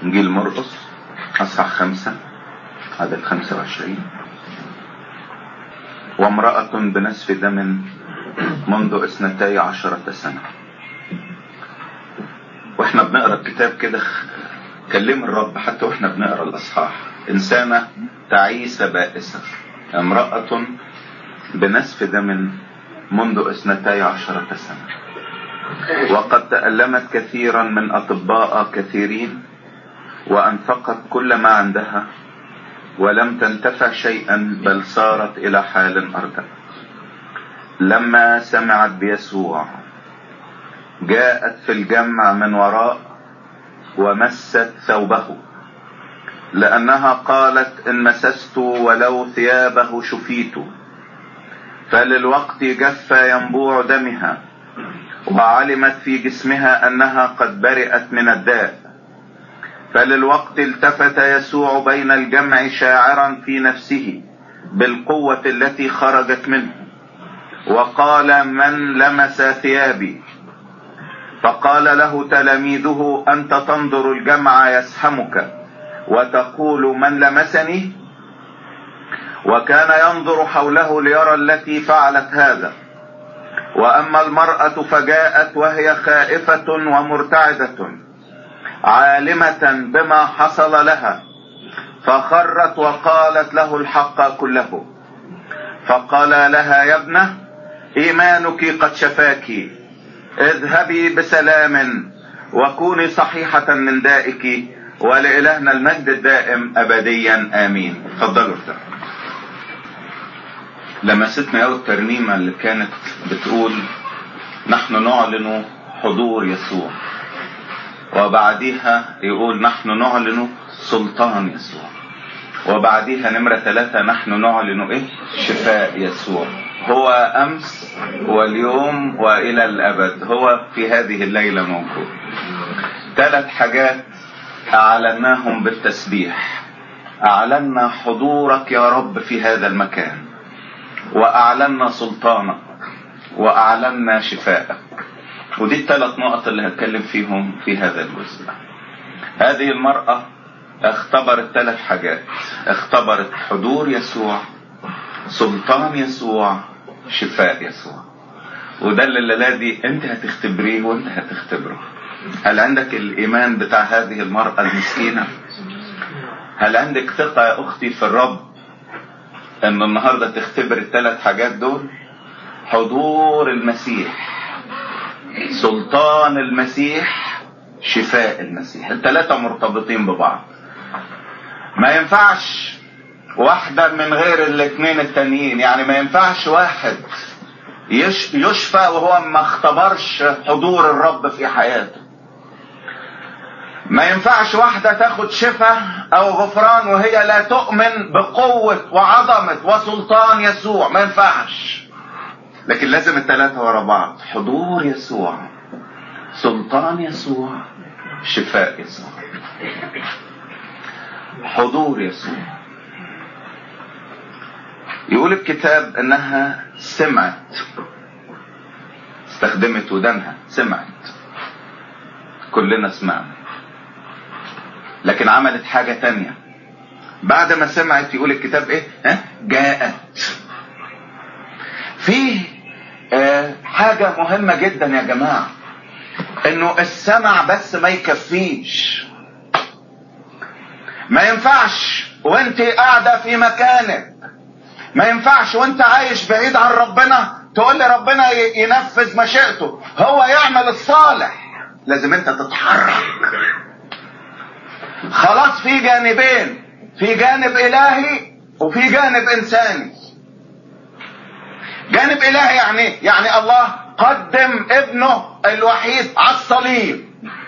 إنجيل مرقس أصحاح خمسة عدد خمسة وعشرين وامرأة بنسف دم منذ اثنتي عشرة سنة واحنا بنقرا الكتاب كده كلم الرب حتى واحنا بنقرا الاصحاح انسانه تعيسه بائسه امراه بنسف دم منذ اثنتي عشره سنه وقد تالمت كثيرا من اطباء كثيرين وانفقت كل ما عندها ولم تنتفع شيئا بل صارت الى حال ارجع لما سمعت بيسوع جاءت في الجمع من وراء ومست ثوبه لانها قالت ان مسست ولو ثيابه شفيت فللوقت جف ينبوع دمها وعلمت في جسمها انها قد برئت من الداء فللوقت التفت يسوع بين الجمع شاعرا في نفسه بالقوه التي خرجت منه وقال من لمس ثيابي فقال له تلاميذه انت تنظر الجمع يسحمك وتقول من لمسني وكان ينظر حوله ليرى التي فعلت هذا واما المراه فجاءت وهي خائفه ومرتعده عالمه بما حصل لها فخرت وقالت له الحق كله فقال لها يا ابنه ايمانك قد شفاك اذهبي بسلام وكوني صحيحة من دائك ولإلهنا المجد الدائم أبديا آمين تفضلوا ارتاحوا لمستنا أول الترنيمة اللي كانت بتقول نحن نعلن حضور يسوع وبعديها يقول نحن نعلن سلطان يسوع وبعديها نمرة ثلاثة نحن نعلن ايه شفاء يسوع هو امس واليوم والى الابد هو في هذه الليلة موجود ثلاث حاجات اعلناهم بالتسبيح اعلنا حضورك يا رب في هذا المكان واعلنا سلطانك واعلنا شفاءك ودي الثلاث نقط اللي هتكلم فيهم في هذا الجزء هذه المرأة اختبرت ثلاث حاجات اختبرت حضور يسوع سلطان يسوع شفاء يسوع وده اللي الليله دي انت هتختبريه وانت هتختبره هل عندك الايمان بتاع هذه المرأة المسكينة هل عندك ثقة يا اختي في الرب ان النهاردة تختبر الثلاث حاجات دول حضور المسيح سلطان المسيح شفاء المسيح الثلاثة مرتبطين ببعض ما ينفعش واحدة من غير الاثنين التانيين يعني ما ينفعش واحد يش يشفى وهو ما اختبرش حضور الرب في حياته ما ينفعش واحدة تاخد شفاء او غفران وهي لا تؤمن بقوة وعظمة وسلطان يسوع ما ينفعش لكن لازم الثلاثة ورا بعض حضور يسوع سلطان يسوع شفاء يسوع حضور يسوع يقول الكتاب انها سمعت استخدمت ودانها سمعت كلنا سمعنا لكن عملت حاجة تانية بعد ما سمعت يقول الكتاب ايه ها؟ جاءت في آه حاجة مهمة جدا يا جماعة انه السمع بس ما يكفيش ما ينفعش وانت قاعدة في مكانك ما ينفعش وانت عايش بعيد عن ربنا تقول لي ربنا ينفذ مشيئته هو يعمل الصالح لازم انت تتحرك خلاص في جانبين في جانب الهي وفي جانب انساني جانب الهي يعني يعني الله قدم ابنه الوحيد على الصليب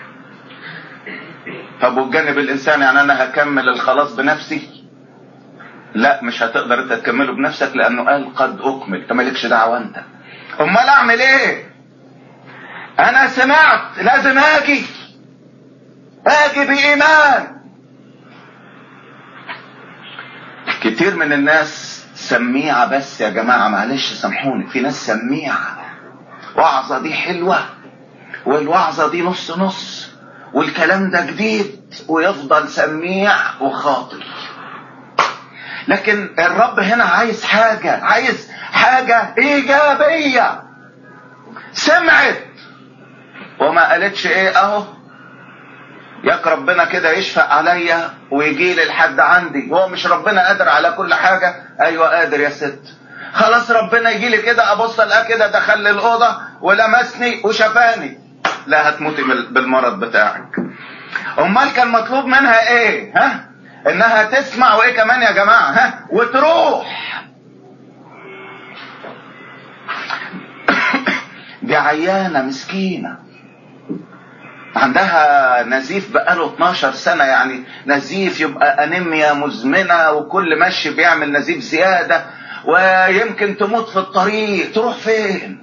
طب والجانب الانساني يعني انا هكمل الخلاص بنفسي لا مش هتقدر انت تكمله بنفسك لانه قال قد اكمل انت مالكش دعوه انت امال اعمل ايه انا سمعت لازم اجي اجي بايمان كتير من الناس سميعة بس يا جماعة معلش سامحوني في ناس سميعة وعظة دي حلوة والوعظة دي نص نص والكلام ده جديد ويفضل سميع وخاطئ لكن الرب هنا عايز حاجة عايز حاجة إيجابية سمعت وما قالتش إيه أهو ياك ربنا كده يشفق عليا ويجي لي لحد عندي هو مش ربنا قادر على كل حاجة أيوة قادر يا ست خلاص ربنا يجي لي كده أبص ألاقيه كده دخل لي الأوضة ولمسني وشفاني لا هتموتي بالمرض بتاعك امال كان مطلوب منها ايه ها انها تسمع وايه كمان يا جماعه ها وتروح دي عيانه مسكينه عندها نزيف بقاله 12 سنة يعني نزيف يبقى أنيميا مزمنة وكل مشي بيعمل نزيف زيادة ويمكن تموت في الطريق تروح فين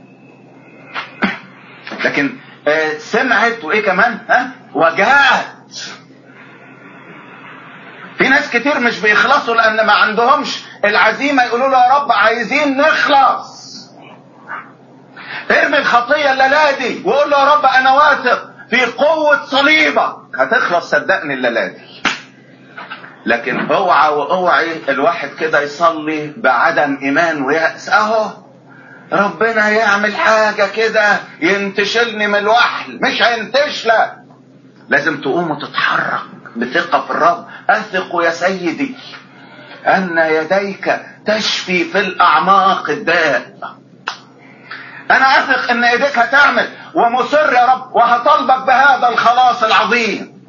لكن آه سمعت وايه كمان ها وجاءت في ناس كتير مش بيخلصوا لان ما عندهمش العزيمة يقولوا له يا رب عايزين نخلص ارمي الخطية الليلة دي وقول له يا رب انا واثق في قوة صليبك هتخلص صدقني الليلة دي لكن اوعى واوعي الواحد كده يصلي بعدم ايمان ويأس اهو ربنا يعمل حاجة كده ينتشلني من الوحل مش هينتشلك لازم تقوم وتتحرك بثقة في الرب أثق يا سيدي أن يديك تشفي في الأعماق الداء أنا أثق أن يديك هتعمل ومصر يا رب وهطلبك بهذا الخلاص العظيم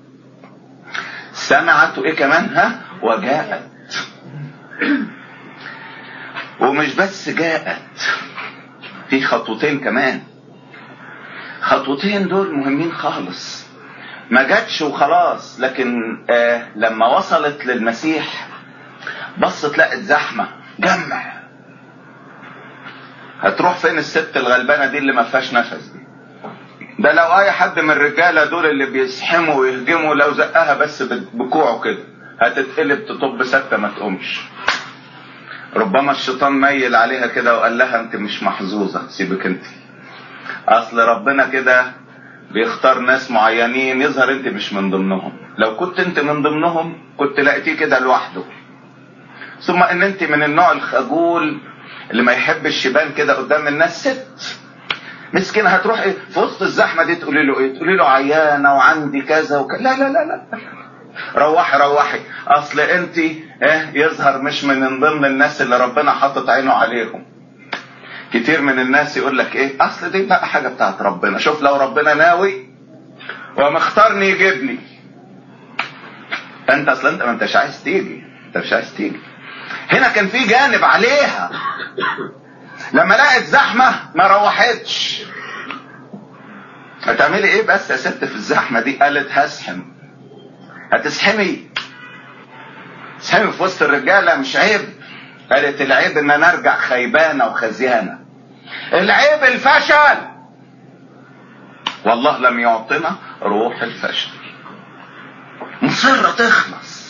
سمعت إيه كمان ها وجاءت ومش بس جاءت في خطوتين كمان خطوتين دول مهمين خالص ما جاتش وخلاص لكن آه لما وصلت للمسيح بصت لقت زحمة جمع هتروح فين الست الغلبانة دي اللي ما فيهاش نفس دي ده لو اي حد من الرجالة دول اللي بيزحموا ويهجموا لو زقها بس بكوعه كده هتتقلب تطب ستة ما تقومش ربما الشيطان ميل عليها كده وقال لها انت مش محظوظة سيبك انت اصل ربنا كده بيختار ناس معينين يظهر انت مش من ضمنهم لو كنت انت من ضمنهم كنت لقيتيه كده لوحده ثم ان انت من النوع الخجول اللي ما يحبش يبان كده قدام الناس ست مسكين هتروح ايه في وسط الزحمه دي تقولي له ايه تقولي له عيانه وعندي كذا وك... لا لا لا لا روحي روحي اصل انت ايه يظهر مش من ضمن الناس اللي ربنا حاطط عينه عليهم كتير من الناس يقول لك ايه اصل دي بقى حاجه بتاعت ربنا شوف لو ربنا ناوي ومختارني يجيبني انت اصل انت ما انتش عايز تيجي انت مش عايز تيجي هنا كان في جانب عليها لما لقت زحمه ما روحتش هتعملي ايه بس يا ست في الزحمه دي قالت هسحم هتسحمي تسحمي في وسط الرجاله مش عيب قالت العيب ان انا ارجع خيبانه وخزيانه العيب الفشل والله لم يعطنا روح الفشل مصرة تخلص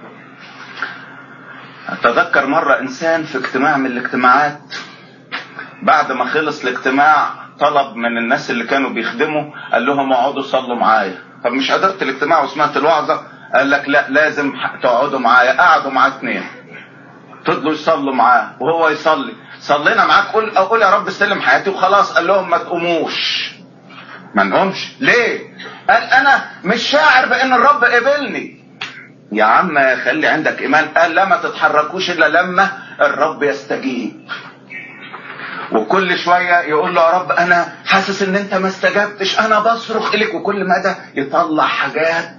اتذكر مرة انسان في اجتماع من الاجتماعات بعد ما خلص الاجتماع طلب من الناس اللي كانوا بيخدموا قال لهم اقعدوا صلوا معايا طب مش حضرت الاجتماع وسمعت الوعظة قال لك لا لازم تقعدوا معايا قعدوا معاه اتنين فضلوا يصلوا معاه وهو يصلي صلينا معاك قول قول يا رب استلم حياتي وخلاص قال لهم ما تقوموش ما نقومش ليه قال انا مش شاعر بان الرب قبلني يا عم خلي عندك ايمان قال لا ما تتحركوش الا لما الرب يستجيب وكل شوية يقول له يا رب انا حاسس ان انت ما استجبتش انا بصرخ اليك وكل مدى يطلع حاجات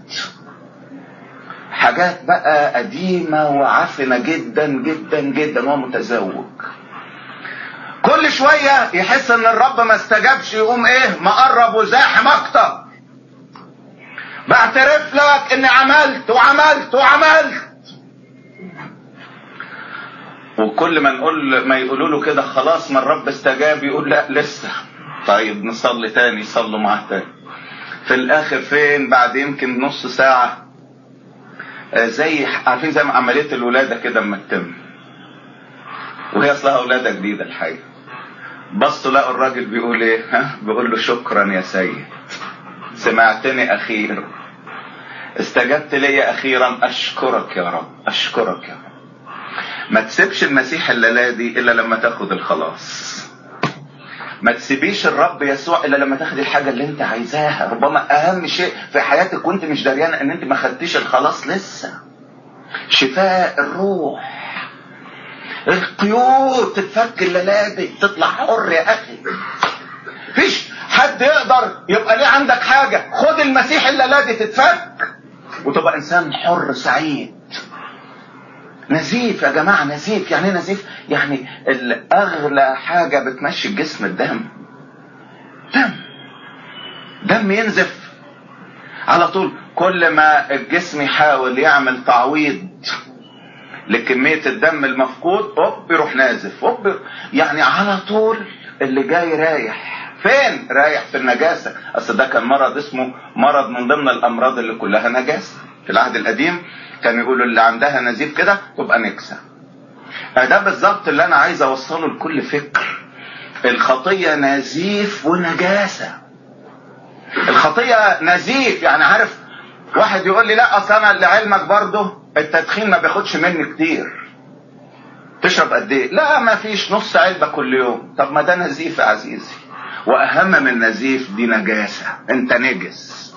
حاجات بقى قديمة وعفنة جدا جدا جدا وهو متزوج كل شوية يحس ان الرب ما استجابش يقوم ايه مقرب وزاحم اكتر بعترف لك اني عملت وعملت وعملت وكل ما نقول ما يقولوا له كده خلاص ما الرب استجاب يقول لا لسه طيب نصلي تاني يصلوا معاه تاني في الاخر فين بعد يمكن نص ساعة زي عارفين زي ما عملية الولادة كده اما تتم وهي اصلها ولادة جديدة الحقيقة بصوا لقوا الراجل بيقول ايه ها بيقول له شكرا يا سيد سمعتني اخيرا استجبت لي اخيرا اشكرك يا رب اشكرك يا رب ما تسيبش المسيح الليله دي الا لما تاخد الخلاص ما تسيبيش الرب يسوع الا لما تاخدي الحاجه اللي انت عايزاها ربما اهم شيء في حياتك وانت مش دريانه ان انت ما خدتيش الخلاص لسه شفاء الروح القيود تتفك الليله دي تطلع حر يا اخي فيش حد يقدر يبقى ليه عندك حاجه خد المسيح الليله دي تتفك وتبقى انسان حر سعيد نزيف يا جماعة نزيف يعني ايه نزيف يعني اغلى حاجة بتمشي الجسم الدم دم دم ينزف على طول كل ما الجسم يحاول يعمل تعويض لكمية الدم المفقود اوب يروح نازف اوب يعني على طول اللي جاي رايح فين رايح في النجاسة اصل ده كان مرض اسمه مرض من ضمن الامراض اللي كلها نجاسة في العهد القديم كانوا يقولوا اللي عندها نزيف كده تبقى نكسة ده بالظبط اللي انا عايز اوصله لكل فكر الخطية نزيف ونجاسة الخطية نزيف يعني عارف واحد يقول لي لا اصل انا لعلمك برضه التدخين ما بياخدش مني كتير تشرب قد ايه لا ما فيش نص علبة كل يوم طب ما ده نزيف يا عزيزي واهم من نزيف دي نجاسة انت نجس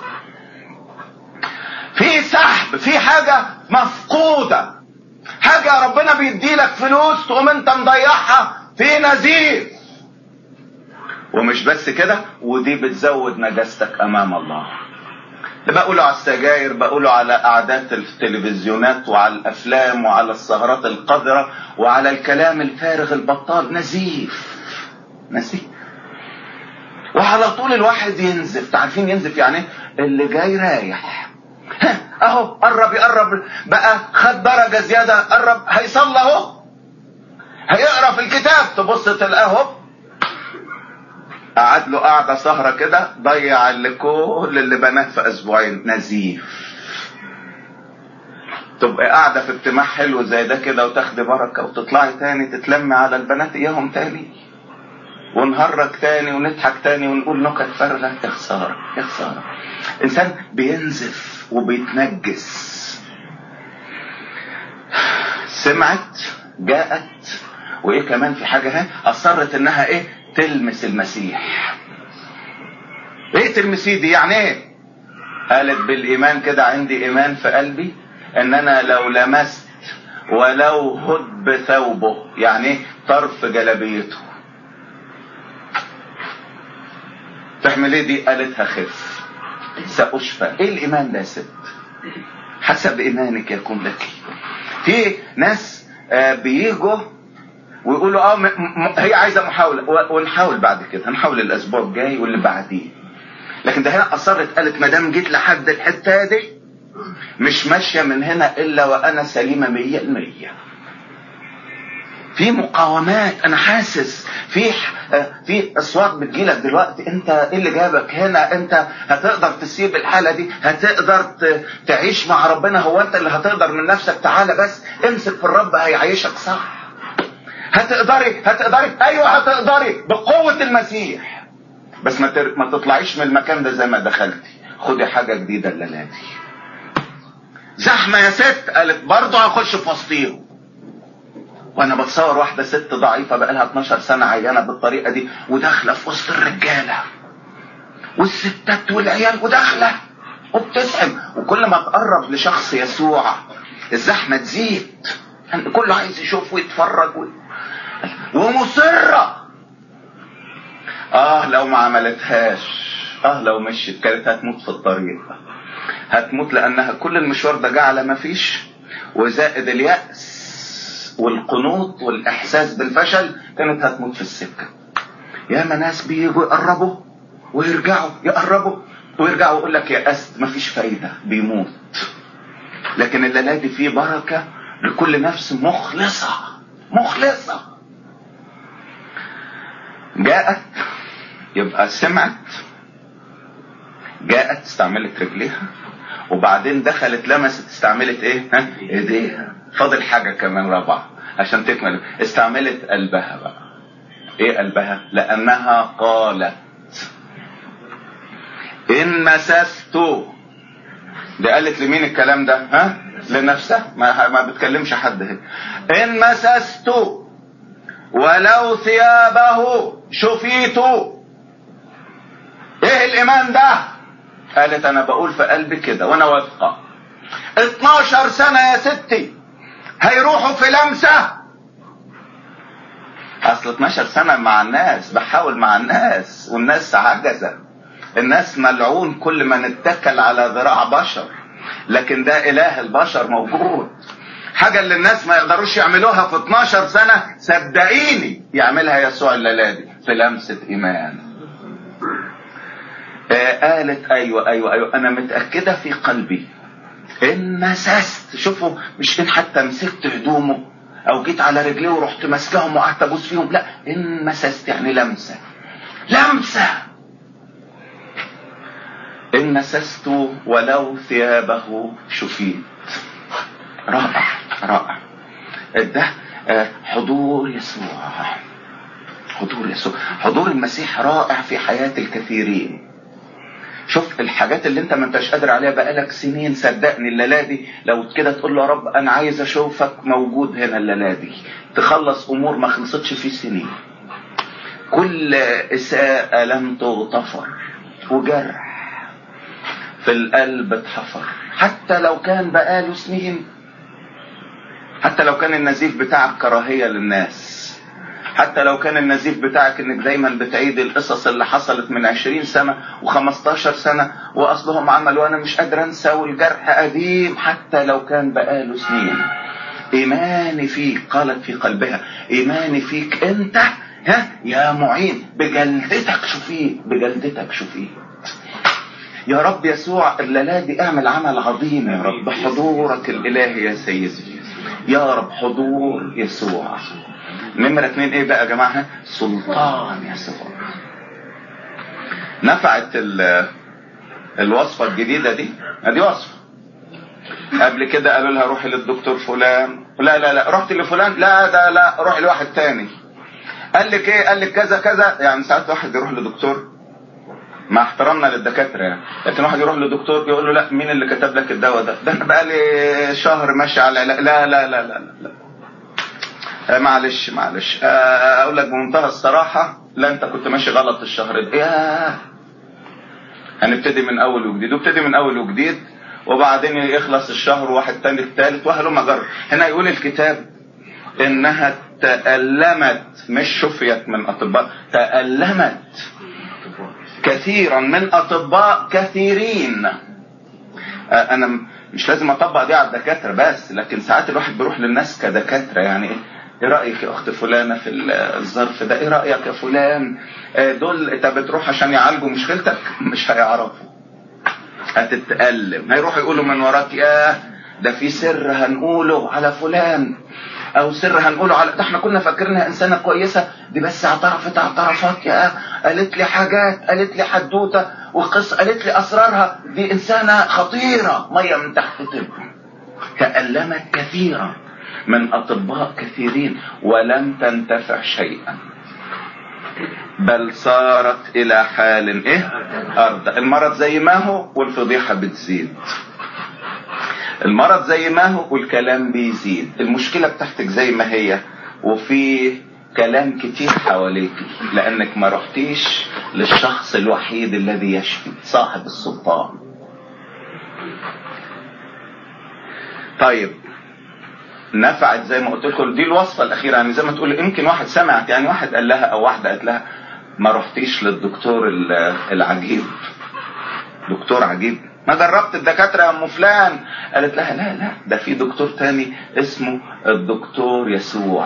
في سحب في حاجة مفقودة حاجة ربنا بيديلك فلوس تقوم انت مضيعها في نزيف ومش بس كده ودي بتزود نجاستك امام الله بقوله على السجاير بقوله على قعدات التلفزيونات وعلى الافلام وعلى السهرات القذرة وعلى الكلام الفارغ البطال نزيف نزيف وعلى طول الواحد ينزف تعرفين ينزف يعني اللي جاي رايح اهو قرب يقرب بقى خد درجة زيادة قرب هيصلى اهو هيقرا في الكتاب تبص تلاقيه قعد له قعدة سهرة كده ضيع اللي كل اللي بناه في اسبوعين نزيف تبقى قاعدة في اجتماع حلو زي ده كده وتاخدي بركة وتطلعي تاني تتلمي على البنات اياهم تاني ونهرج تاني ونضحك تاني ونقول نكت فارغة يا خسارة يا خسارة انسان بينزف وبيتنجس سمعت جاءت وايه كمان في حاجة ها اصرت انها ايه تلمس المسيح ايه تلمسيه دي يعني ايه قالت بالايمان كده عندي ايمان في قلبي ان انا لو لمست ولو هد ثوبه يعني ايه طرف جلبيته تحمل ايه دي قالت هخف سأشفى ايه الايمان ده يا ست حسب ايمانك يكون لك في ناس آه بيجوا ويقولوا اه م- م- هي عايزه محاوله و- ونحاول بعد كده هنحاول الاسبوع الجاي واللي بعديه لكن ده هنا اصرت قالت ما دام جيت لحد الحته دي مش ماشيه من هنا الا وانا سليمه مية المية في مقاومات انا حاسس في في اصوات بتجيلك دلوقتي انت ايه اللي جابك هنا انت هتقدر تسيب الحاله دي هتقدر ت- تعيش مع ربنا هو انت اللي هتقدر من نفسك تعالى بس امسك في الرب هيعيشك صح هتقدري هتقدري ايوه هتقدري بقوه المسيح بس ما تر... ما تطلعيش من المكان ده زي ما دخلتي خدي حاجه جديده الليله دي زحمه يا ست قالت برضه هخش في وسطيهم وانا بتصور واحده ست ضعيفه بقى لها 12 سنه عيانه بالطريقه دي وداخله في وسط الرجاله والستات والعيال وداخله وبتسحب وكل ما تقرب لشخص يسوع الزحمه تزيد يعني كله عايز يشوف ويتفرج و... ومصره اه لو ما عملتهاش اه لو مشيت كانت هتموت في الطريق هتموت لانها كل المشوار ده جه على ما فيش وزائد اليأس والقنوط والاحساس بالفشل كانت هتموت في السكة ياما ناس بيجوا يقربوا ويرجعوا يقربوا ويرجعوا يقول لك يأست مفيش فايدة بيموت لكن الليلة دي فيه بركة لكل نفس مخلصة مخلصة جاءت يبقى سمعت جاءت استعملت رجليها وبعدين دخلت لمست استعملت ايه ها ايديها فاضل حاجة كمان رابعة عشان تكمل استعملت قلبها بقى ايه قلبها لانها قالت إن مسست دي قالت لمين الكلام ده ها لنفسها ما, ما بتكلمش حد هنا إن مسست ولو ثيابه شفيت ايه الايمان ده قالت انا بقول في قلبي كده وانا واثقه 12 سنه يا ستي هيروحوا في لمسه اصل 12 سنه مع الناس بحاول مع الناس والناس عجزه الناس ملعون كل ما نتكل على ذراع بشر لكن ده اله البشر موجود حاجة اللي الناس ما يقدروش يعملوها في 12 سنة صدقيني يعملها يسوع الليلة دي في لمسة إيمان آه قالت أيوة أيوة أيوة أنا متأكدة في قلبي إن مسست شوفوا مش إن حتى مسكت هدومه أو جيت على رجليه ورحت ماسكهم وقعدت أبوس فيهم لا إن مسست يعني لمسة لمسة إن مسست ولو ثيابه شفيت رائع رائع ده حضور يسوع حضور يسوع حضور المسيح رائع في حياة الكثيرين شوف الحاجات اللي انت ما انتش قادر عليها بقالك سنين صدقني الليله دي لو كده تقول له يا رب انا عايز اشوفك موجود هنا الليله دي تخلص امور ما خلصتش في سنين كل اساءة لم تغتفر وجرح في القلب اتحفر حتى لو كان بقاله سنين حتى لو كان النزيف بتاعك كراهية للناس حتى لو كان النزيف بتاعك انك دايما بتعيد القصص اللي حصلت من عشرين سنة و15 سنة واصلهم عملوا وانا مش قادر انسى والجرح قديم حتى لو كان بقاله سنين ايماني فيك قالت في قلبها ايماني فيك انت ها يا معين بجلدتك شفيت بجلدتك شفيت يا رب يسوع الليلة دي اعمل عمل عظيم يا رب بحضورك الالهي يا سيدي يا رب حضور يسوع نمرة اتنين ايه بقى يا جماعة سلطان يسوع نفعت الوصفة الجديدة دي ادي وصفة قبل كده قالوا لها روحي للدكتور فلان لا لا لا رحت لفلان لا ده لا روحي لواحد تاني قال لك ايه قال لك كذا كذا يعني ساعات واحد يروح لدكتور مع احترامنا للدكاتره يعني لكن واحد يروح لدكتور يقول له لا مين اللي كتب لك الدواء ده ده انا بقالي شهر ماشي على لا لا لا لا لا, لا. آه معلش معلش آه اقول لك بمنتهى الصراحه لا انت كنت ماشي غلط الشهر ده ياه هنبتدي من اول وجديد وابتدي من اول وجديد وبعدين يخلص الشهر واحد تاني التالت وهلم جر هنا يقول الكتاب انها تألمت مش شفيت من اطباء تألمت كثيرا من اطباء كثيرين انا مش لازم اطبق دي على الدكاتره بس لكن ساعات الواحد بيروح للناس كدكاتره يعني ايه ايه رايك يا اخت فلانه في الظرف ده ايه رايك يا فلان دول انت بتروح عشان يعالجوا مشكلتك مش هيعرفوا هتتألم هيروحوا يقولوا من وراك ياه ده في سر هنقوله على فلان او سر هنقوله على ده احنا كنا فاكرينها انسانه كويسه دي بس اعترفت اعترافات يا قالت لي حاجات قالت لي حدوته وقصه قالت لي اسرارها دي انسانه خطيره ميه من تحت طب تألمت كثيرا من اطباء كثيرين ولم تنتفع شيئا بل صارت الى حال ايه ارض المرض زي ما هو والفضيحه بتزيد المرض زي ما هو والكلام بيزيد المشكلة بتاعتك زي ما هي وفي كلام كتير حواليك لانك ما رحتيش للشخص الوحيد الذي يشفي صاحب السلطان طيب نفعت زي ما قلت لكم دي الوصفة الأخيرة يعني زي ما تقول يمكن واحد سمعت يعني واحد قال لها أو واحدة قالت لها ما رحتيش للدكتور العجيب دكتور عجيب ما جربت الدكاترة يا ام فلان قالت لها لا لا ده في دكتور تاني اسمه الدكتور يسوع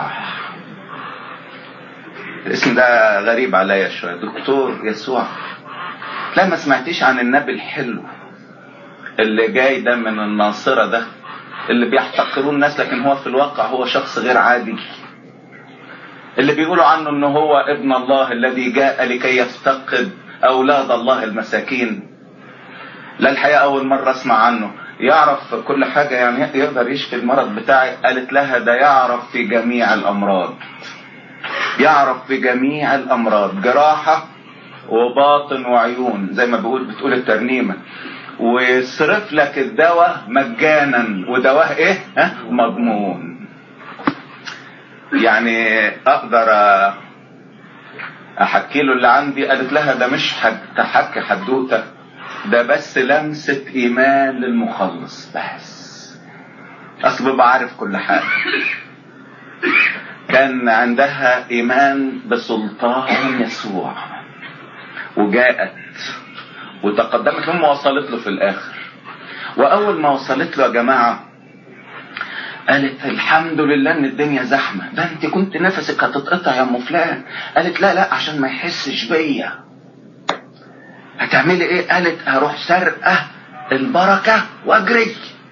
الاسم ده غريب عليا شوية دكتور يسوع لا ما سمعتيش عن النبي الحلو اللي جاي ده من الناصرة ده اللي بيحتقرون الناس لكن هو في الواقع هو شخص غير عادي اللي بيقولوا عنه انه هو ابن الله الذي جاء لكي يفتقد اولاد الله المساكين لا الحقيقة أول مرة أسمع عنه يعرف كل حاجة يعني يقدر يشفي المرض بتاعي قالت لها ده يعرف في جميع الأمراض يعرف في جميع الأمراض جراحة وباطن وعيون زي ما بقول بتقول الترنيمة ويصرف لك الدواء مجانا ودواه ايه ها مضمون يعني اقدر احكي له اللي عندي قالت لها ده مش تحكي حدوته ده بس لمسة ايمان للمخلص بس اصل ببقى عارف كل حاجة كان عندها ايمان بسلطان يسوع وجاءت وتقدمت ثم وصلت له في الاخر واول ما وصلت له يا جماعة قالت الحمد لله ان الدنيا زحمة ده انت كنت نفسك هتتقطع يا ام فلان قالت لا لا عشان ما يحسش بيا هتعملي ايه قالت هروح سرقة البركة واجري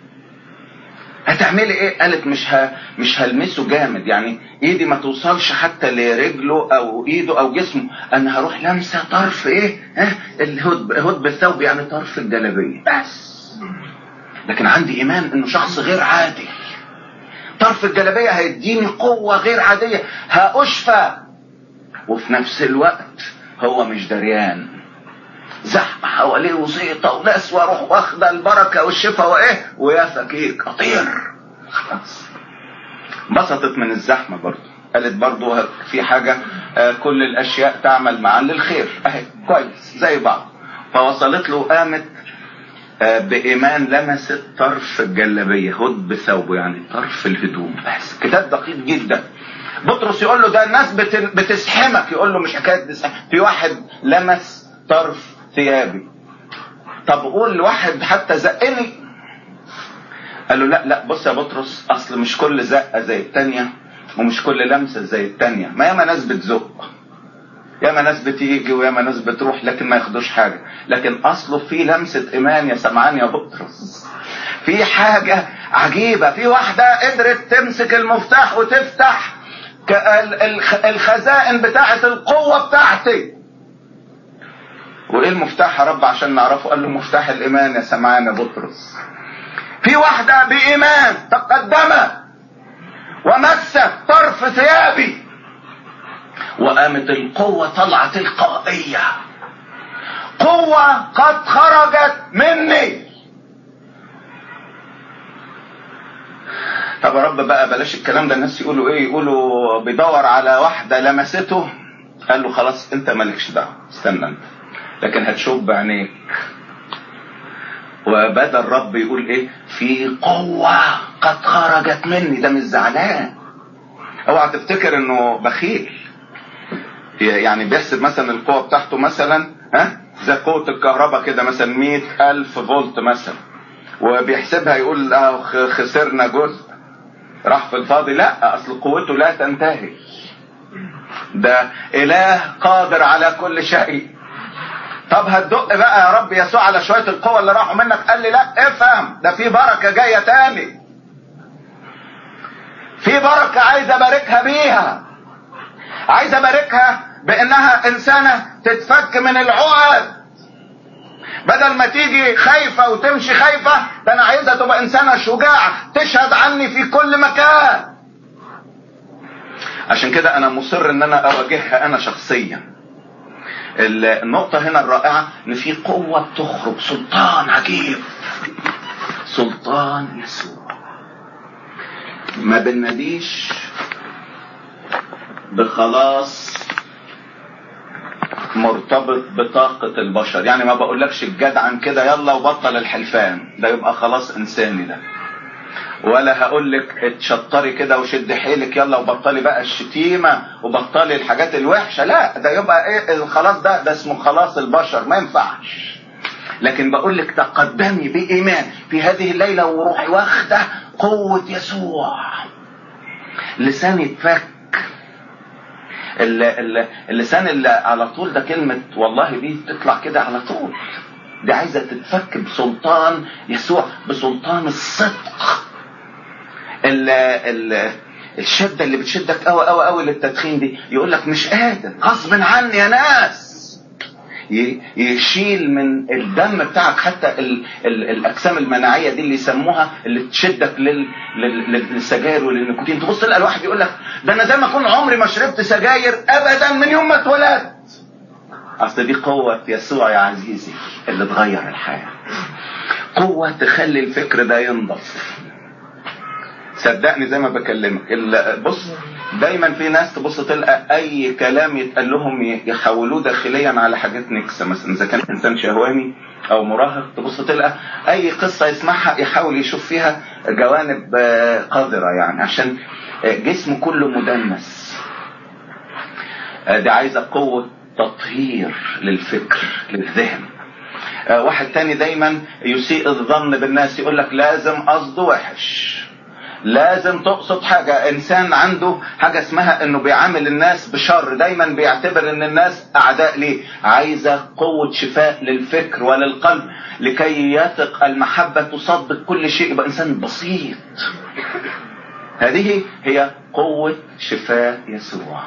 هتعملي ايه قالت مش ه... مش هلمسه جامد يعني ايدي ما توصلش حتى لرجله او ايده او جسمه انا هروح لمسه طرف ايه ها الهد هد بالثوب يعني طرف الجلابيه بس لكن عندي ايمان انه شخص غير عادي طرف الجلابيه هيديني قوه غير عاديه هاشفى وفي نفس الوقت هو مش دريان زحمة حواليه وزيطة وناس واروح واخدة البركة والشفاء وايه ويا فكيك اطير خلاص انبسطت من الزحمة برضه قالت برضه في حاجة آه كل الاشياء تعمل معا للخير اهي كويس زي بعض فوصلت له قامت آه بإيمان لمست طرف الجلابية هد بثوبه يعني طرف الهدوم بس كتاب دقيق جدا بطرس يقول له ده الناس بتسحمك يقول له مش حكاية في واحد لمس طرف ثيابي طب قول لواحد حتى زقني قال له لا لا بص يا بطرس اصل مش كل زقه زي التانية ومش كل لمسه زي التانية ما ياما ناس بتزق ياما ناس بتيجي وياما ناس بتروح لكن ما ياخدوش حاجه لكن اصله في لمسه ايمان يا سمعان يا بطرس في حاجه عجيبه في واحده قدرت تمسك المفتاح وتفتح الخزائن بتاعه القوه بتاعتي وايه المفتاح يا رب عشان نعرفه قال له مفتاح الايمان يا سمعان يا بطرس في واحدة بايمان تقدمت ومست طرف ثيابي وقامت القوة طلعت تلقائية قوة قد خرجت مني طب يا رب بقى بلاش الكلام ده الناس يقولوا ايه يقولوا بيدور على واحدة لمسته قال له خلاص انت مالكش دعوه استنى انت لكن هتشوف بعينيك وبدا الرب يقول ايه في قوة قد خرجت مني ده مش زعلان اوعى تفتكر انه بخيل يعني بيحسب مثلا القوة بتاعته مثلا ها زي قوة الكهرباء كده مثلا مئة ألف فولت مثلا وبيحسبها يقول اه خسرنا جزء راح في الفاضي لا اصل قوته لا تنتهي ده اله قادر على كل شيء طب هتدق بقى يا رب يسوع على شوية القوة اللي راحوا منك قال لي لا افهم ده في بركة جاية تاني في بركة عايز اباركها بيها عايز اباركها بانها انسانة تتفك من العقد بدل ما تيجي خايفة وتمشي خايفة ده انا عايزها تبقى انسانة شجاعة تشهد عني في كل مكان عشان كده انا مصر ان انا اواجهها انا شخصيا النقطة هنا الرائعة ان في قوة بتخرج سلطان عجيب سلطان يسوع ما بناديش بخلاص مرتبط بطاقة البشر يعني ما بقولكش الجدعن كده يلا وبطل الحلفان ده يبقى خلاص انساني ده ولا هقول لك اتشطري كده وشد حيلك يلا وبطلي بقى الشتيمه وبطلي الحاجات الوحشه لا ده يبقى ايه الخلاص ده ده اسمه خلاص البشر ما ينفعش لكن بقول لك تقدمي بايمان في هذه الليله وروحي واخده قوه يسوع لساني اتفك اللسان اللي على طول ده كلمه والله دي تطلع كده على طول دي عايزه تتفك بسلطان يسوع بسلطان الصدق ال ال الشده اللي بتشدك قوي قوي قوي للتدخين دي يقول لك مش قادر غصب عني يا ناس يشيل من الدم بتاعك حتى ال ال الاجسام المناعيه دي اللي يسموها اللي تشدك لل للسجاير وللنيكوتين تبص تلاقي الواحد يقول لك ده انا زي ما اكون عمري ما شربت سجاير ابدا من يوم ما اتولدت اصل دي قوة يسوع يا عزيزي اللي تغير الحياة قوة تخلي الفكر ده ينضف صدقني زي ما بكلمك ال- بص دايما في ناس تبص تلقى اي كلام يتقال لهم ي- يحولوه داخليا على حاجات نكسه مثلا اذا كان انسان شهواني او مراهق تبص تلقى اي قصه يسمعها يحاول يشوف فيها جوانب آه، قذره يعني عشان آه، جسمه كله مدنس آه، دي عايزه قوه تطهير للفكر للذهن آه، واحد تاني دايما يسيء الظن بالناس يقول لك لازم قصده وحش لازم تقصد حاجة انسان عنده حاجة اسمها انه بيعامل الناس بشر دايما بيعتبر ان الناس اعداء ليه عايزة قوة شفاء للفكر وللقلب لكي يثق المحبة تصدق كل شيء يبقى انسان بسيط هذه هي قوة شفاء يسوع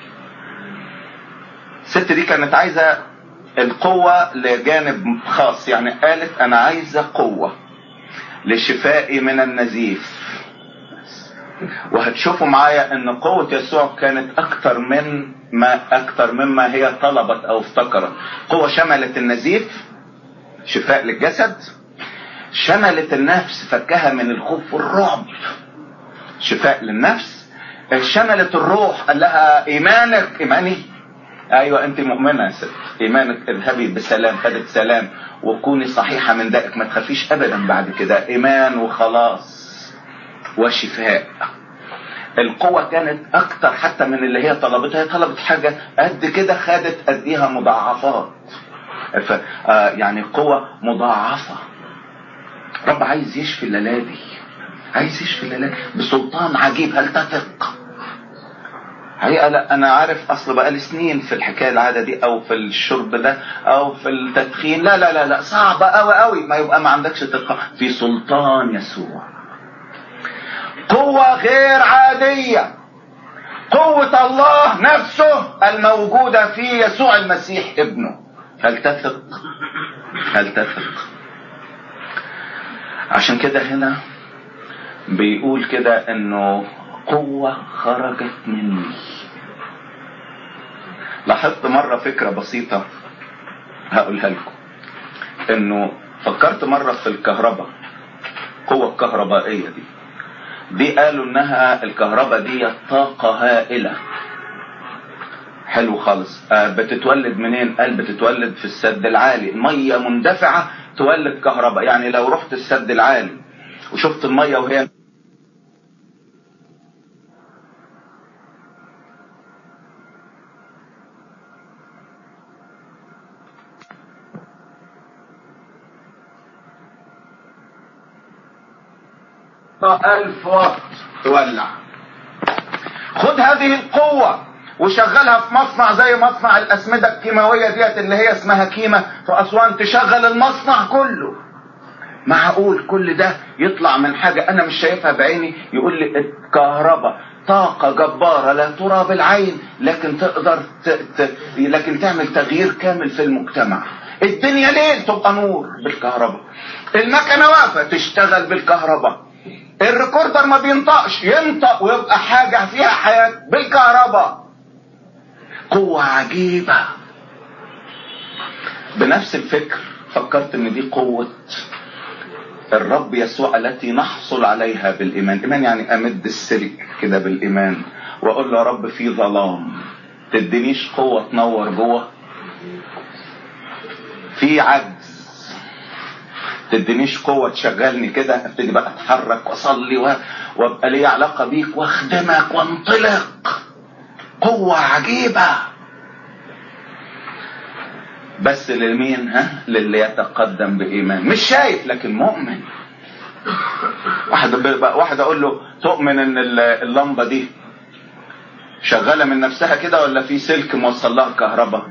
الست دي كانت عايزة القوة لجانب خاص يعني قالت انا عايزة قوة لشفائي من النزيف وهتشوفوا معايا ان قوة يسوع كانت اكتر من ما اكتر مما هي طلبت او افتكرت قوة شملت النزيف شفاء للجسد شملت النفس فكها من الخوف والرعب شفاء للنفس شملت الروح قال لها ايمانك ايماني ايوه انت مؤمنه يا ست ايمانك اذهبي بسلام خدت سلام وكوني صحيحه من دائك ما تخافيش ابدا بعد كده ايمان وخلاص وشفاء القوة كانت أكتر حتى من اللي هي طلبتها هي طلبت حاجة قد كده خدت قديها مضاعفات ف... آه يعني قوة مضاعفة رب عايز يشفي الليلة دي عايز يشفي الليلة بسلطان عجيب هل تثق حقيقة لا أنا عارف أصل بقالي سنين في الحكاية العادة دي أو في الشرب ده أو في التدخين لا لا لا لا صعبة أوي أوي ما يبقى ما عندكش ثقة في سلطان يسوع قوة غير عادية قوة الله نفسه الموجودة في يسوع المسيح ابنه هل تثق هل تثق عشان كده هنا بيقول كده انه قوة خرجت مني لاحظت مرة فكرة بسيطة هقولها لكم انه فكرت مرة في الكهرباء قوة الكهربائية دي دي قالوا انها الكهرباء دي طاقة هائلة حلو خالص آه بتتولد منين قال بتتولد في السد العالي المية مندفعة تولد كهرباء يعني لو رحت السد العالي وشفت المية وهي ألف واط تولع خد هذه القوة وشغلها في مصنع زي مصنع الأسمدة الكيماوية ديت اللي هي اسمها كيما في أسوان تشغل المصنع كله معقول كل ده يطلع من حاجة أنا مش شايفها بعيني يقول لي الكهرباء طاقة جبارة لا ترى بالعين لكن تقدر ت... ت... لكن تعمل تغيير كامل في المجتمع الدنيا ليل تبقى نور بالكهرباء المكنة واقفة تشتغل بالكهرباء الريكوردر ما بينطقش ينطق ويبقى حاجة فيها حياة بالكهرباء قوة عجيبة بنفس الفكر فكرت ان دي قوة الرب يسوع التي نحصل عليها بالإيمان إيمان يعني أمد السلك كده بالإيمان وأقول له يا رب في ظلام تدينيش قوة تنور جوه في عجز تدينيش قوة تشغلني كده ابتدي بقى اتحرك واصلي و... وابقى لي علاقة بيك واخدمك وانطلق قوة عجيبة بس لمين ها للي يتقدم بإيمان مش شايف لكن مؤمن واحد واحد اقول له تؤمن ان اللمبة دي شغالة من نفسها كده ولا في سلك موصل لها كهرباء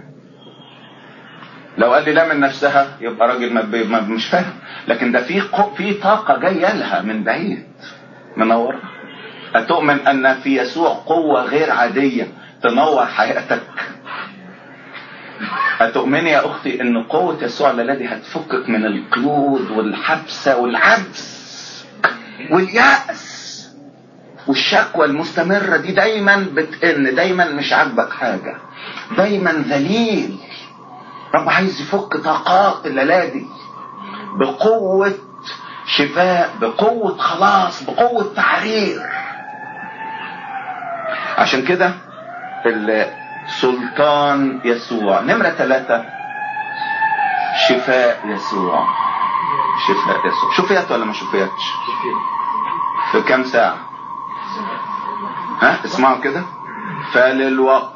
لو قال لي لا من نفسها يبقى راجل ما مش فاهم لكن ده في في طاقة جاية لها من بعيد منورة أتؤمن أن في يسوع قوة غير عادية تنور حياتك أتؤمني يا أختي أن قوة يسوع الذي هتفكك من القيود والحبسة والعجز واليأس والشكوى المستمرة دي دايما بتئن دايما مش عاجبك حاجة دايما ذليل رب عايز يفك طاقات الليلة دي بقوة شفاء بقوة خلاص بقوة تعرير عشان كده السلطان يسوع نمرة ثلاثة شفاء يسوع شفاء يسوع شفيت ولا ما شفيتش في كم ساعة ها اسمعوا كده فللوقت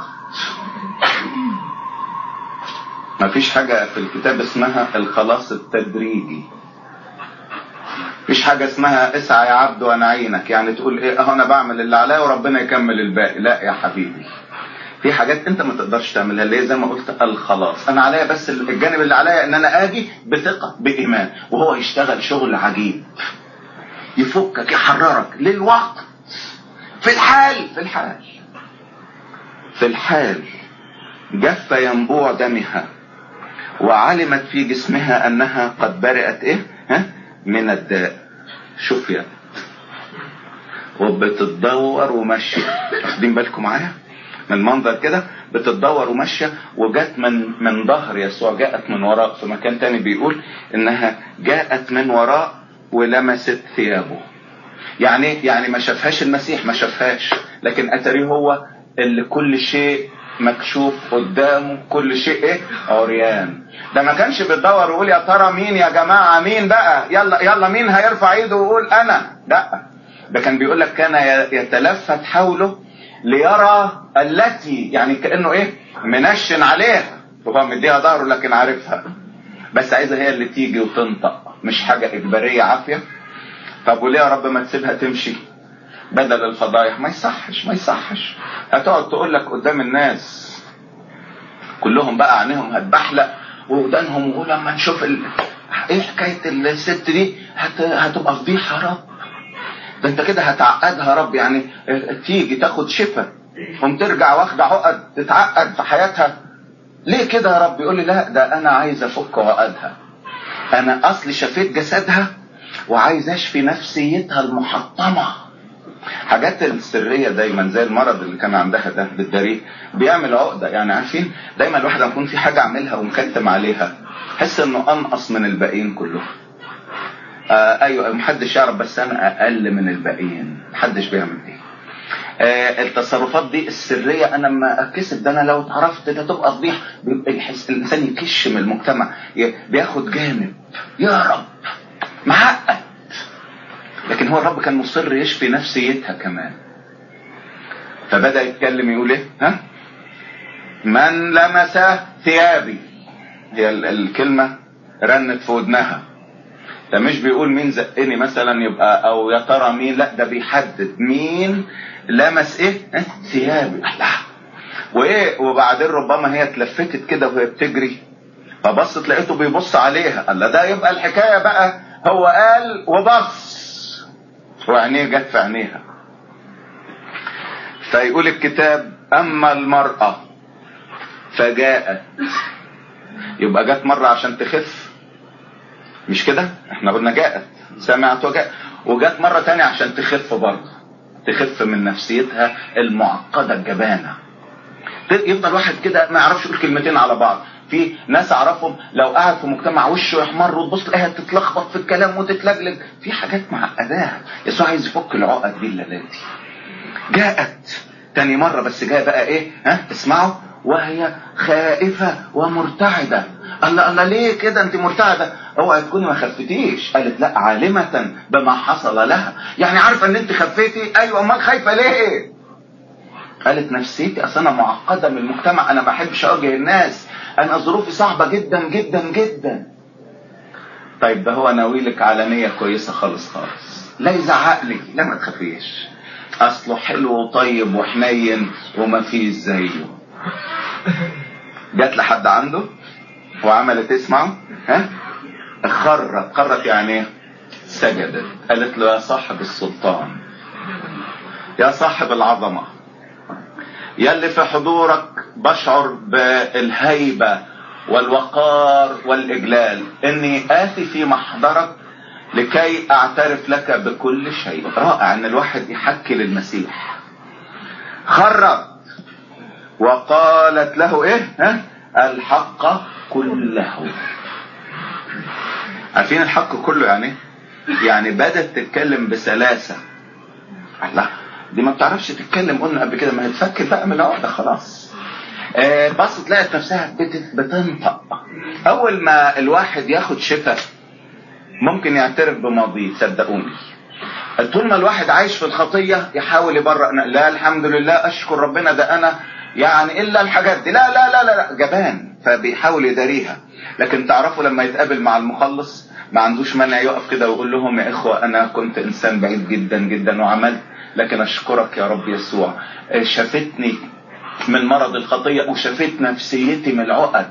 ما فيش حاجة في الكتاب اسمها الخلاص التدريجي مفيش حاجة اسمها اسعى يا عبد وانا عينك يعني تقول ايه اهو انا بعمل اللي عليا وربنا يكمل الباقي لا يا حبيبي في حاجات انت ما تقدرش تعملها اللي هي زي ما قلت الخلاص انا عليا بس الجانب اللي عليا ان انا اجي بثقة بايمان وهو يشتغل شغل عجيب يفكك يحررك للوقت في الحال في الحال في الحال جف ينبوع دمها وعلمت في جسمها انها قد برئت ايه ها من الداء شفيت وبتتدور وماشيه واخدين بالكم معايا من المنظر كده بتتدور وماشيه وجت من من ظهر يسوع جاءت من وراء في مكان تاني بيقول انها جاءت من وراء ولمست ثيابه يعني يعني ما شافهاش المسيح ما شافهاش لكن اتريه هو اللي كل شيء مكشوف قدامه كل شيء ايه عريان ده ما كانش بيدور ويقول يا ترى مين يا جماعه مين بقى يلا يلا مين هيرفع ايده ويقول انا لا ده كان بيقول لك كان يتلفت حوله ليرى التي يعني كانه ايه منشن عليها وهو مديها ظهره لكن عارفها بس عايزه هي اللي تيجي وتنطق مش حاجه اجباريه عافيه طب وليه يا رب ما تسيبها تمشي بدل الفضايح ما يصحش ما يصحش هتقعد تقول لك قدام الناس كلهم بقى عينيهم هتبحلق ودانهم ولما نشوف ال... ايه حكايه الست دي هت... هتبقى فضيحه يا رب ده انت كده هتعقدها يا رب يعني تيجي تاخد شفا قوم ترجع واخده عقد تتعقد في حياتها ليه كده يا رب يقول لي لا ده انا عايز افك عقدها انا اصلي شفيت جسدها وعايز اشفي نفسيتها المحطمه حاجات السرية دايما زي المرض اللي كان عندها ده بالدري بيعمل عقدة يعني عارفين دايما الواحد لما يكون في حاجة عاملها ومكتم عليها حس انه انقص من الباقيين كلهم آه ايوه محدش يعرف بس انا اقل من الباقيين محدش بيعمل دي آه التصرفات دي السرية انا ما اتكسب ده انا لو اتعرفت ده تبقى فضيح يحس الانسان يكش من المجتمع بياخد جانب يا رب معقد لكن هو الرب كان مصر يشفي نفسيتها كمان فبدأ يتكلم يقول ايه ها من لمس ثيابي هي الكلمة رنت في ودنها ده مش بيقول مين زقني مثلا يبقى او يا ترى مين لا ده بيحدد مين لمس ايه اه؟ ثيابي الله وايه وبعدين ربما هي اتلفتت كده وهي بتجري فبصت لقيته بيبص عليها قال ده يبقى الحكايه بقى هو قال وبص وعينيه جت في عينيها فيقول الكتاب اما المرأة فجاءت يبقى جت مرة عشان تخف مش كده احنا قلنا جاءت سمعت وجاءت وجت مرة تانية عشان تخف برضه تخف من نفسيتها المعقدة الجبانة يفضل واحد كده ما يعرفش يقول كلمتين على بعض في ناس اعرفهم لو قاعد في مجتمع وشه يحمر وتبص تلاقيها تتلخبط في الكلام وتتلجلج في حاجات معقداها يسوع عايز يفك العقد دي الليلات دي جاءت تاني مرة بس جاء بقى ايه ها اسمعوا وهي خائفة ومرتعدة الله الله ليه كده انت مرتعدة اوعي تكوني ما خفتيش قالت لا عالمة بما حصل لها يعني عارفة ان انت خفيتي ايوه امال خايفة ليه قالت نفسيتي اصل انا معقدة من المجتمع انا ما بحبش اواجه الناس انا ظروفي صعبة جدا جدا جدا طيب ده هو ناويلك على نية كويسة خالص خالص لا يزعق لك لا ما تخافيش اصله حلو وطيب وحنين وما فيش زيه جات لحد عنده وعملت اسمعوا ها خرت خرت يعني ايه سجدت قالت له يا صاحب السلطان يا صاحب العظمه يلي في حضورك بشعر بالهيبة والوقار والإجلال إني آتي في محضرك لكي أعترف لك بكل شيء رائع إن الواحد يحكي للمسيح خرت وقالت له إيه ها الحق كله عارفين الحق كله يعني يعني بدت تتكلم بسلاسة الله دي ما بتعرفش تتكلم قلنا قبل كده ما هتفكر بقى من العقدة خلاص آه بس تلاقي نفسها بتنطق اول ما الواحد ياخد شفاء ممكن يعترف بماضيه صدقوني طول ما الواحد عايش في الخطية يحاول يبرأ لا الحمد لله اشكر ربنا ده انا يعني الا الحاجات دي لا لا لا لا, لا جبان فبيحاول يداريها لكن تعرفوا لما يتقابل مع المخلص ما عندوش مانع يقف كده ويقول لهم يا اخوة انا كنت انسان بعيد جدا جدا وعملت لكن اشكرك يا رب يسوع شافتني من مرض الخطية وشافت نفسيتي من العقد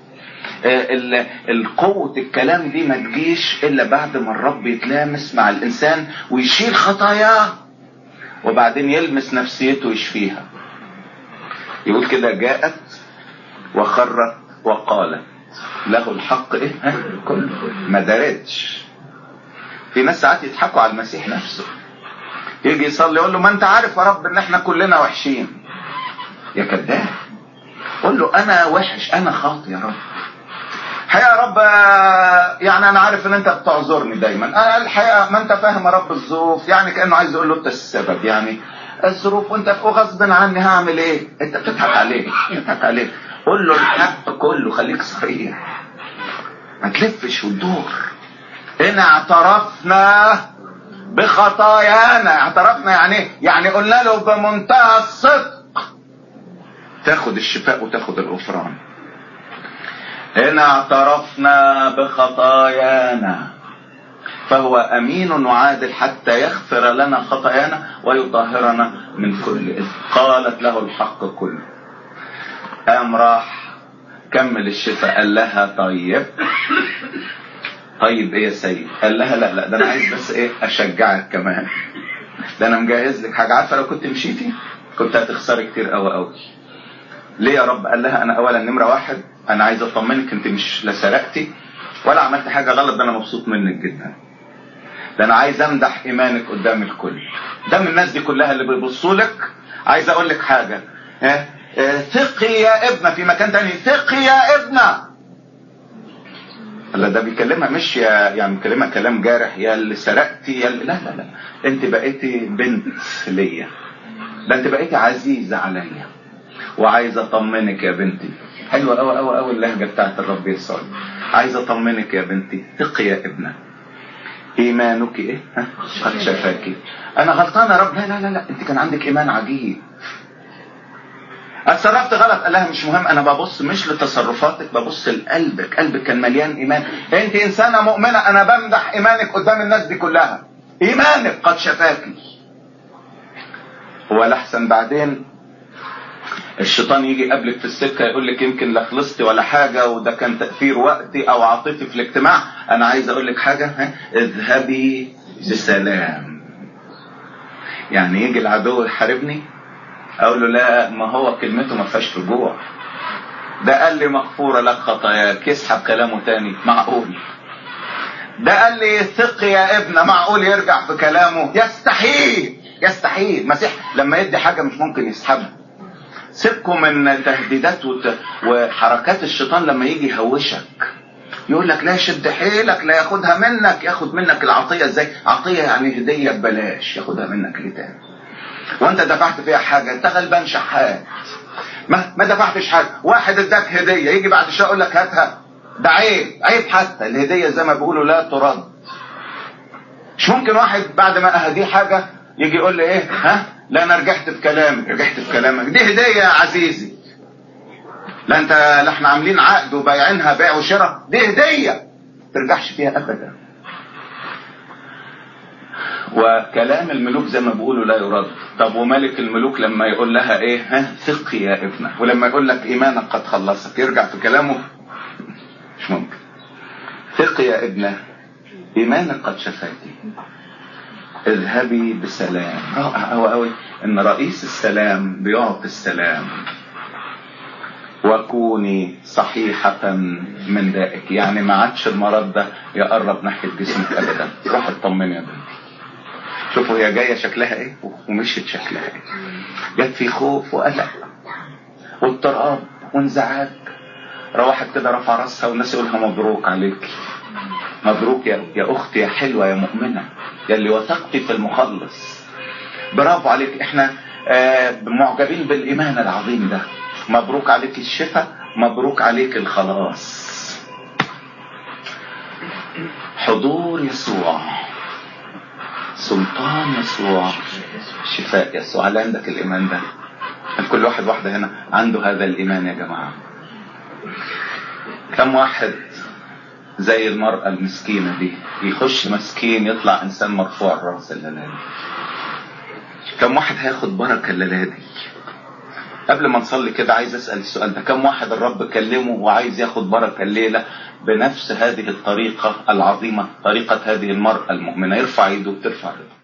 القوة الكلام دي ما تجيش الا بعد ما الرب يتلامس مع الانسان ويشيل خطاياه وبعدين يلمس نفسيته ويشفيها يقول كده جاءت وخرت وقالت له الحق ايه ها كله ما دارتش في ناس ساعات يضحكوا على المسيح نفسه يجي يصلي يقول له ما انت عارف يا رب ان احنا كلنا وحشين يا كذاب قول له انا وحش انا خاطي يا رب الحقيقه يا رب يعني انا عارف ان انت بتعذرني دايما انا الحقيقه ما انت فاهم يا رب الظروف يعني كانه عايز يقول له انت السبب يعني الظروف وانت غصب عني هعمل ايه انت بتضحك عليه بتضحك عليه قول له الحق كله خليك صريح ما تلفش وتدور ان اعترفنا بخطايانا اعترفنا يعني يعني قلنا له بمنتهى الصدق تاخد الشفاء وتاخد الغفران إن اعترفنا بخطايانا فهو أمين وعادل حتى يغفر لنا خطايانا ويطهرنا من كل إثم قالت له الحق كله قام راح كمل الشفاء قال لها طيب طيب ايه يا سيد قال لها لا لا ده انا عايز بس ايه اشجعك كمان ده انا مجهز لك حاجه عارفه لو كنت مشيتي كنت هتخسري كتير قوي قوي ليه يا رب قال لها انا اولا نمره واحد انا عايز اطمنك انت مش لا سرقتي ولا عملت حاجه غلط ده انا مبسوط منك جدا ده انا عايز امدح ايمانك قدام الكل ده من الناس دي كلها اللي بيبصوا لك عايز اقول لك حاجه ها ثقي يا ابنه في مكان تاني ثقي يا ابنه لا ده بيكلمها مش يا يعني بيكلمها كلام جارح يا اللي سرقتي يا اللي لا لا لا انت بقيتي بنت ليا ده انت بقيتي عزيزه عليا وعايز اطمنك يا بنتي حلوه قوي قوي قوي اللهجه بتاعت الرب يسوع عايز اطمنك يا بنتي ثقي يا ابنه ايمانك ايه ها قد شفاكي انا غلطانه يا رب لا لا لا لا انت كان عندك ايمان عجيب اتصرفت غلط قال لها مش مهم انا ببص مش لتصرفاتك ببص لقلبك قلبك كان مليان ايمان انت انسانه مؤمنه انا بمدح ايمانك قدام الناس دي كلها ايمانك قد شفاكي هو الاحسن بعدين الشيطان يجي قبلك في السكه يقول لك يمكن لا خلصتي ولا حاجه وده كان تاثير وقتي او عاطفي في الاجتماع انا عايز اقول لك حاجه ها اذهبي بسلام يعني يجي العدو يحاربني اقول له لا ما هو كلمته ما فيهاش رجوع ده قال لي مغفوره لك خطاياك يسحب كلامه تاني معقول ده قال لي ثق يا ابنه معقول يرجع في كلامه يستحيل يستحيل مسيح لما يدي حاجه مش ممكن يسحبها سيبكم من تهديدات وت... وحركات الشيطان لما يجي يهوشك يقول لك لا شد حيلك لا ياخدها منك ياخد منك العطيه ازاي عطيه يعني هديه ببلاش ياخدها منك ليه تاني وانت دفعت فيها حاجه انت غلبان شحات ما ما دفعتش حاجه واحد اداك هديه يجي بعد شويه يقول لك هاتها ده عيب عيب حتى الهديه زي ما بيقولوا لا ترد مش ممكن واحد بعد ما اهديه حاجه يجي يقول لي ايه ها لا انا رجعت في كلامي رجعت في كلامك دي هديه يا عزيزي لا انت لا احنا عاملين عقد وبايعينها بيع وشراء دي هديه ترجعش فيها ابدا وكلام الملوك زي ما بيقولوا لا يرد طب وملك الملوك لما يقول لها ايه ها ثقي يا ابنه ولما يقول لك ايمانك قد خلصك يرجع في كلامه مش ممكن ثقي يا ابنه ايمانك قد شفاكي اذهبي بسلام رائع قوي قوي ان رئيس السلام بيعطي السلام وكوني صحيحة من دائك يعني ما عادش المرض ده يقرب ناحية جسمك ابدا روح اطمني يا بنتي شوفوا هي جاية شكلها ايه ومشيت شكلها ايه جت في خوف وقلق واضطراب وانزعاج روحت كده رفع راسها والناس يقولها مبروك عليك مبروك يا, يا اختي يا حلوه يا مؤمنه يا اللي وثقتي في المخلص برافو عليك احنا آه معجبين بالايمان العظيم ده مبروك عليك الشفاء مبروك عليك الخلاص حضور يسوع سلطان يسوع شفاء يسوع هل عندك الايمان ده هل كل واحد واحده هنا عنده هذا الايمان يا جماعه كم واحد زي المرأة المسكينة دي يخش مسكين يطلع إنسان مرفوع الرأس الليلة دي كم واحد هياخد بركة الليلة دي قبل ما نصلي كده عايز أسأل السؤال ده كم واحد الرب كلمه وعايز ياخد بركة الليلة بنفس هذه الطريقة العظيمة طريقة هذه المرأة المؤمنة يرفع ايده ترفع ايده